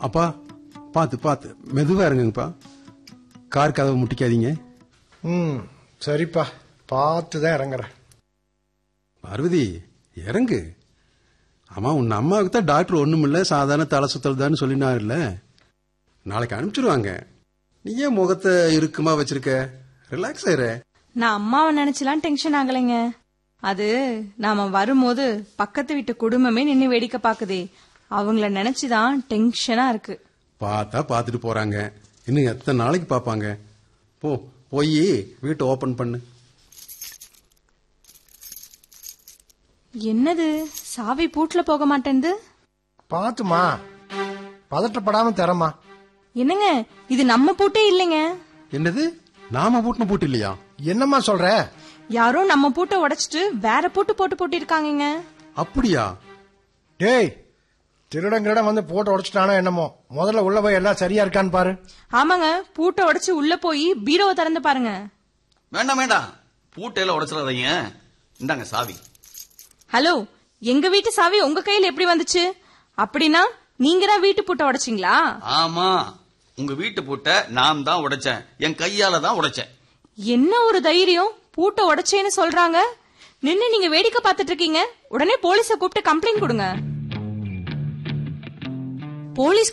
அப்பா பார்த்து பார்த்து மெதுவா இருங்கப்பா கார் கதவை முட்டிக்காதீங்க ம் சரிப்பா பார்த்து தான் இறங்குறேன் பார்வதி இறங்கு ஆமா உன் அம்மாவுக்கு தான் டாக்டர் ஒண்ணுமில்ல சாதாரண தலை சுத்தல் தான் சொல்லினாருல்ல நாளைக்கு அனுப்பிச்சிருவாங்க நீ ஏன் முகத்தை இறுக்கமா வச்சிருக்க ரிலாக்ஸ் ஆயிரு நான் அம்மாவை நினைச்சலாம் டென்ஷன் ஆகலைங்க அது நாம வரும்போது பக்கத்து வீட்டு குடும்பமே நின்னு வேடிக்கை பாக்குதே அவங்கள நினைச்சுதான் டென்ஷனா இருக்கு பார்த்தா பார்த்துட்டு போறாங்க இன்னும் எத்தனை நாளைக்கு பார்ப்பாங்க போ போய் வீட்டை ஓபன் பண்ணு என்னது சாவி பூட்ல போக மாட்டேன்து பார்த்துமா பதட்டப்படாம தரமா என்னங்க இது நம்ம பூட்டே இல்லைங்க என்னது நாம பூட்டின பூட்டு இல்லையா என்னம்மா சொல்ற யாரோ நம்ம பூட்டை உடைச்சிட்டு வேற பூட்டு போட்டு பூட்டிருக்காங்கங்க அப்படியா டேய் திருடன் கிருடன் வந்து போட்டு உடைச்சிட்டானோ என்னமோ முதல்ல உள்ள போய் எல்லாம் சரியா இருக்கான்னு பாரு ஆமாங்க பூட்டை உடைச்சு உள்ள போய் பீரோவை திறந்து பாருங்க வேண்டாம் வேண்டாம் பூட்டையில உடைச்சிடாதீங்க இந்தாங்க சாவி ஹலோ எங்க வீட்டு சாவி உங்க கையில எப்படி வந்துச்சு அப்படின்னா நீங்க தான் வீட்டு பூட்டை உடைச்சிங்களா ஆமா உங்க வீட்டு பூட்டை நான் தான் உடைச்சேன் என் கையால தான் உடைச்சேன் என்ன ஒரு தைரியம் பூட்டை உடைச்சேன்னு சொல்றாங்க நின்னு நீங்க வேடிக்கை பார்த்துட்டு இருக்கீங்க உடனே போலீஸ கூப்பிட்டு கம்ப்ளைண்ட் கொடுங்க போலீஸ்